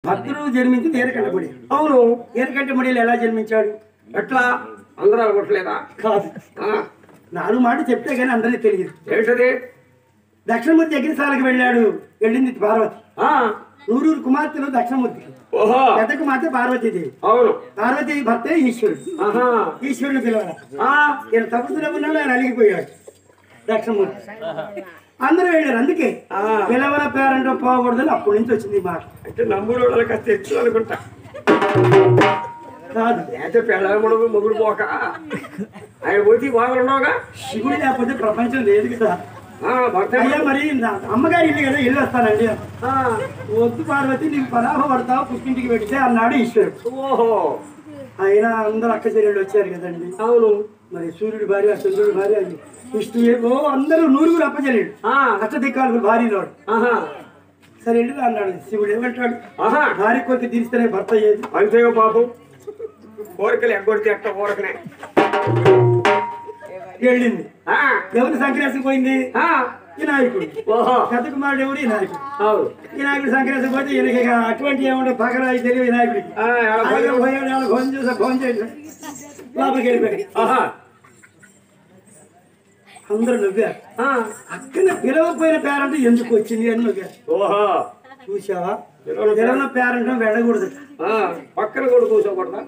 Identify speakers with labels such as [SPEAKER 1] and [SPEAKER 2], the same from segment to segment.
[SPEAKER 1] భద్రుడు జన్మించింది ఏరకంటముడి
[SPEAKER 2] అవును
[SPEAKER 1] ఏరకంటముడిలో ఎలా జన్మించాడు
[SPEAKER 2] ఎట్లా అందరూ అనుకోవట్లేదా
[SPEAKER 1] కాదు
[SPEAKER 2] ఆ,
[SPEAKER 1] నాలుగు మాట చెప్తే కానీ అందరికీ తెలియదు
[SPEAKER 2] ఏంటది
[SPEAKER 1] దక్షిణమూర్తి యజ్ఞశాలకు వెళ్ళాడు వెళ్ళింది పార్వతి
[SPEAKER 2] ఆ,
[SPEAKER 1] నూరూరు కుమార్తెలు దక్షిణమూర్తికి
[SPEAKER 2] ఓహో
[SPEAKER 1] పెద్ద కుమార్తె పార్వతీదేవి
[SPEAKER 2] అవును
[SPEAKER 1] పార్వతీ భర్తే ఈశ్వరుడు
[SPEAKER 2] ఆహా
[SPEAKER 1] ఈశ్వరుడు పిలవాలి
[SPEAKER 2] ఆ,
[SPEAKER 1] ఈయన తపస్సులో ఉన్నాడు ఆయన అలిగిపోయాడు దక్షిణమూర్తి అందరూ వెళ్ళారు అందుకే
[SPEAKER 2] ఆ.
[SPEAKER 1] పిలవల పేరంటో పోకూడదని అప్పటి నుంచి వచ్చింది ఈ మాట
[SPEAKER 2] అంటే నమ్ముడు వాళ్ళకి కాస్త తెచ్చు అనుకుంటా
[SPEAKER 1] కాదు
[SPEAKER 2] లేకపోతే పెళ్ళమడు మొగుడు పోక ఆయన పోతే బాగున్నావుగా
[SPEAKER 1] శివుడు లేకపోతే ప్రపంచం లేదు కదా
[SPEAKER 2] ఆ, భర్త
[SPEAKER 1] అయ్యా మరి నా అమ్మగారి ఇల్లు కదా ఇల్లు వస్తానండి
[SPEAKER 2] ఆ,
[SPEAKER 1] వద్దు పార్వతి నీకు పరాభ పడతావు పుట్టింటికి పెడితే అన్నాడు ఈశ్వరుడు
[SPEAKER 2] ఓహో
[SPEAKER 1] ఆయన అందరూ అక్క చెల్లెళ్ళు వచ్చారు కదండి
[SPEAKER 2] అవును
[SPEAKER 1] మరి సూర్యుడి భార్య చంద్రుడి భార్య విష్ణు ఓ అందరూ నూరుగురు అప్పచెల్లెడు
[SPEAKER 2] ఆ,
[SPEAKER 1] అష్టదిక్కాలు భార్యలో
[SPEAKER 2] ఆహా
[SPEAKER 1] సరే వెళ్ళి అన్నాడు శివుడు ఏమంటాడు
[SPEAKER 2] ఆహా
[SPEAKER 1] భార్య కొద్ది తీరిస్తేనే భర్త అయ్యేది
[SPEAKER 2] అంతేగా పాపం కోరికలు ఎగ్గొడితే ఎట్ట కోరికనే
[SPEAKER 1] వెళ్ళింది
[SPEAKER 2] ఆ,
[SPEAKER 1] ఎవరి సంక్రాంతికి పోయింది
[SPEAKER 2] ఆ,
[SPEAKER 1] వినాయకుడు
[SPEAKER 2] ఓహో
[SPEAKER 1] పెద్ద కుమారుడు ఎవరు వినాయకుడు
[SPEAKER 2] అవును
[SPEAKER 1] వినాయకుడు సంక్రాంతికి పోతే ఈయనకి ఇక అటువంటి ఏముండదు పగరాయి తెలియదు వినాయకుడికి
[SPEAKER 2] ఆ, ఎలా
[SPEAKER 1] అలాగే
[SPEAKER 2] పోయావు?
[SPEAKER 1] పోయాడు వాళ్ళ ఫోన్ చూసా ఫోన్ చేసి లోపలికి వెళ్ళిపోయాడు
[SPEAKER 2] ఆహా
[SPEAKER 1] అందరూ నవ్వారు
[SPEAKER 2] ఆ,
[SPEAKER 1] అక్కడ పిలవపోయిన పేరంటే ఎందుకు వచ్చింది అని నవ్వారు
[SPEAKER 2] ఓహో
[SPEAKER 1] చూసావా
[SPEAKER 2] పిలవని
[SPEAKER 1] పిలవన పేరంటే వెళ్ళకూడదు
[SPEAKER 2] ఆ, పక్కన కూడా కూర్చోకూడదా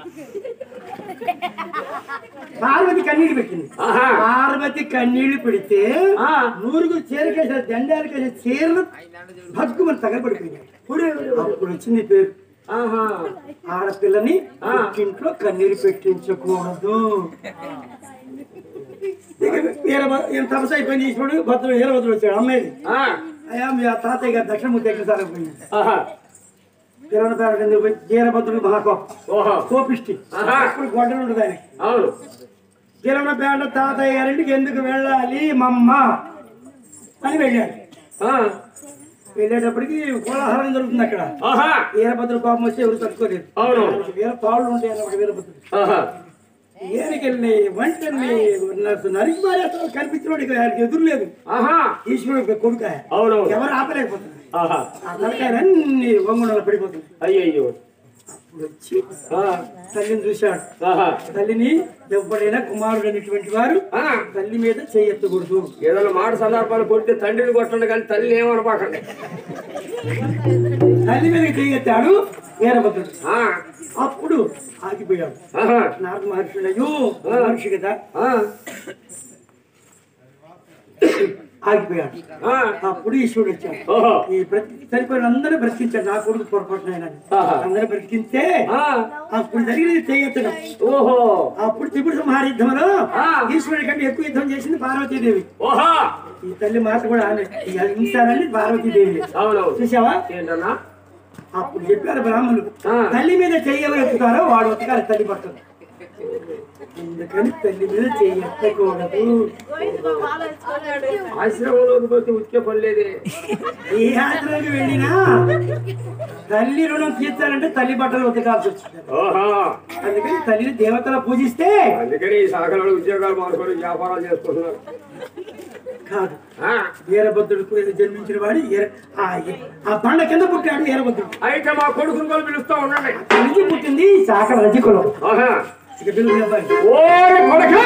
[SPEAKER 1] పార్వతి కన్నీళ్ళు పెట్టింది
[SPEAKER 2] ఆహా
[SPEAKER 1] పార్వతి కన్నీళ్లు పెడితే
[SPEAKER 2] ఆ,
[SPEAKER 1] నూరుగురు చీరకేసే దండాలు కేసే చీరలు భగ్గుమని తగలబడిపోయినాయి అప్పుడు వచ్చింది ఈ పేరు
[SPEAKER 2] ఆహా
[SPEAKER 1] ఆడపిల్లని
[SPEAKER 2] ఆ.
[SPEAKER 1] ఇంట్లో కన్నీరు పెట్టించకూడదు ఇక వీరభ- ఈయన తపస్సు అయిపోయింది ఈశ్వరుడు భద్రుడు వీరభద్రుడు వచ్చాడు అమ్మాయి
[SPEAKER 2] ఆ,
[SPEAKER 1] అయ్యా మీ ఆ తాతయ్య గారు దక్షిణమూర్తి ఎక్కడ సారపోయింది
[SPEAKER 2] ఆహా
[SPEAKER 1] పిల్లల పేరు కింద పోయి వీరభద్రుడు మహాకోపం
[SPEAKER 2] ఓహో
[SPEAKER 1] కోపిష్టి
[SPEAKER 2] ఆహా.
[SPEAKER 1] ఇప్పుడు గొడ్డలు ఉంటుంది ఆయనకి
[SPEAKER 2] అవును
[SPEAKER 1] గిరవనపేట తాతయ్య గారింటికి ఎందుకు వెళ్ళాలి మమ్మ అని వెళ్ళాడు
[SPEAKER 2] ఆ,
[SPEAKER 1] వెళ్ళేటప్పటికి కోలాహలం జరుగుతుంది అక్కడ
[SPEAKER 2] ఆహా
[SPEAKER 1] వీరభద్రుడు కోపం వచ్చి ఎవరు తట్టుకోలేదు
[SPEAKER 2] అవును
[SPEAKER 1] వీర పావులు ఉంటాయి అన్నమాట వీరభద్రుడు
[SPEAKER 2] ఆహా
[SPEAKER 1] ఏరికెళ్ళి వంటల్ని నరికి మారేస్తాడు కనిపించినోడు ఇక ఆయనకి ఎదురు లేదు
[SPEAKER 2] ఆహా
[SPEAKER 1] ఈశ్వరుడు కొడుక
[SPEAKER 2] అవునవును
[SPEAKER 1] ఎవరు ఆపలేకపోతుంది
[SPEAKER 2] ఆహా
[SPEAKER 1] ఆ తలకాయలన్నీ వంగుణాలు పడిపోతుంది
[SPEAKER 2] అయ్యయ్యో
[SPEAKER 1] అప్పుడు వచ్చి
[SPEAKER 2] ఆ,
[SPEAKER 1] తల్లిని చూశాడు
[SPEAKER 2] ఆహా
[SPEAKER 1] తల్లిని ఎవడైనా కుమారుడు అనేటువంటి వారు
[SPEAKER 2] ఆ,
[SPEAKER 1] తల్లి మీద చేయెత్తకూడదు
[SPEAKER 2] ఏదైనా మాట సందర్భాలు కొడితే తండ్రిని కొట్టండి కానీ తల్లిని ఏమనపాకండి
[SPEAKER 1] తల్లి మీద చేయెత్తాడు వీరభద్రుడు
[SPEAKER 2] ఆ,
[SPEAKER 1] అప్పుడు ఆగిపోయాడు
[SPEAKER 2] ఆహా
[SPEAKER 1] నాకు మహర్షుడు అయ్యో మహర్షి కదా
[SPEAKER 2] ఆ,
[SPEAKER 1] ఆగిపోయాడు
[SPEAKER 2] ఆ,
[SPEAKER 1] అప్పుడు ఈశ్వరుడు వచ్చాడు
[SPEAKER 2] ఓహో
[SPEAKER 1] ఈ బ్రతి చనిపోయిన అందరూ బ్రతికించాడు నా కొడుకు పొరపాటున ఆయన
[SPEAKER 2] ఆహా.
[SPEAKER 1] అందరూ బ్రతికింతే
[SPEAKER 2] ఆ,
[SPEAKER 1] అప్పుడు జరిగినది చేయెత్తడం
[SPEAKER 2] ఓహో
[SPEAKER 1] అప్పుడు త్రిపుర సంహార యుద్ధంలో
[SPEAKER 2] ఆ.
[SPEAKER 1] ఈశ్వరుడి కంటే ఎక్కువ యుద్ధం చేసింది పార్వతీదేవి
[SPEAKER 2] ఓహో
[SPEAKER 1] ఈ తల్లి మాట కూడా ఆమె హింసాలని పార్వతీదేవి
[SPEAKER 2] అవునవును
[SPEAKER 1] చూసావా
[SPEAKER 2] ఏంటన్నా
[SPEAKER 1] అప్పుడు చెప్పారు బ్రాహ్మణులు
[SPEAKER 2] ఆ.
[SPEAKER 1] తల్లి మీద చెయ్యలు ఎత్తుతారో వాడు ఉతకాలి తల్లి పట్టదు అందుకని తల్లి మీద చెయ్యి ఎత్తకూడదు
[SPEAKER 2] ఆశ్రమంలో పోతే ఉతికే పని లేదే
[SPEAKER 1] ఏ యాత్రకి వెళ్ళినా తల్లి రుణం తీర్చాలంటే తల్లి బట్టలు ఉతకాల్సి వచ్చింది
[SPEAKER 2] ఓహో
[SPEAKER 1] అందుకని తల్లిని దేవతల పూజిస్తే
[SPEAKER 2] అందుకని ఈ శాఖలో ఉద్యోగాలు మానుకొని వ్యాపారాలు చేసుకుంటున్నారు
[SPEAKER 1] కాదు
[SPEAKER 2] ఆ,
[SPEAKER 1] వీరభద్రుడు జన్మించిన వాడు ఈర- ఆ ఆ బండ కింద పుట్టాడు వీరభద్రుడు
[SPEAKER 2] అయితే మా కొడుకుని కూడా పిలుస్తా ఉండండి
[SPEAKER 1] తల్లికి పుట్టింది శాఖ రజకులం
[SPEAKER 2] ఆహా
[SPEAKER 1] ఇక పిల్లలు అబ్బాయి
[SPEAKER 2] ఓరి కొడకా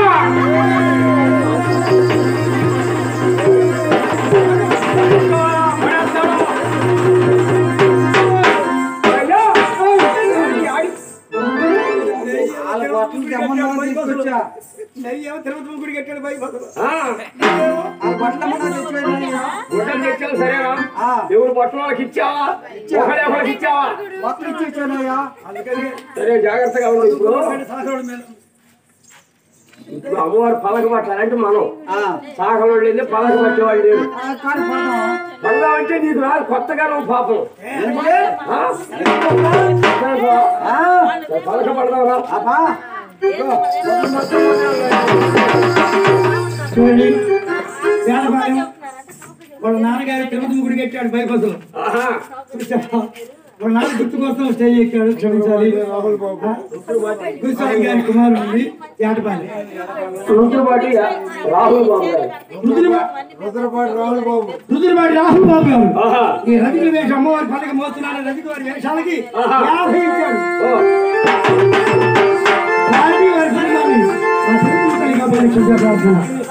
[SPEAKER 1] నెయ్యేమో తిరుపతి గుడి కట్టాడు బాయ్ బతులు.
[SPEAKER 2] గుడ్డలు తెచ్చావు సరేనా ఎవరు బట్టలు వాళ్ళకి ఇచ్చావా ఒకళ్ళే ఒకళ్ళకి ఇచ్చావా
[SPEAKER 1] అందుకని
[SPEAKER 2] సరే జాగ్రత్తగా ఉండు ఇప్పుడు
[SPEAKER 1] సాగరోడు మీద
[SPEAKER 2] ఇప్పుడు అమ్మవారు పలక పట్టాలంటే మనం సాగలోడు లేదు పలక పట్టేవాళ్ళు లేదు పడదాం అంటే నీకు రాదు కొత్తగా నువ్వు పాపం ఆ? సరే పో. సరే, పలక పడదాం రా
[SPEAKER 1] చూడండి పేదపాలెం వాళ్ళ నాన్నగారు తిరుపతి గుడి కట్టాడు బైబస్సులో
[SPEAKER 2] ఆహా
[SPEAKER 1] చూసావా వాళ్ళ నాన్న గుర్తు కోసం స్టేజ్ ఎక్కాడు క్షమించాలి
[SPEAKER 3] రాహుల్ బాబు
[SPEAKER 1] గురుస్వామి గారి కుమారుడు ఉంది ఏటపాలి
[SPEAKER 2] రుద్రపాటి రాహుల్ బాబు గారు
[SPEAKER 1] రుద్రమా-
[SPEAKER 3] రుద్రపాటి రాహుల్ బాబు
[SPEAKER 1] రుద్రమాడి రాహుల్ బాబు గారు
[SPEAKER 2] ఆహా.
[SPEAKER 1] ఈ రజకుల వేష అమ్మవారి పండుగ మోస్తున్నాడు రజకు వారి వేషాలకి
[SPEAKER 2] ఆహా.
[SPEAKER 1] యాభై ఇచ్చాడు
[SPEAKER 2] ఓ,
[SPEAKER 1] వారిని వారి కుటుంబాన్ని ఆ తిరుపతి తల్లిగా పరీక్షించే ప్రార్థన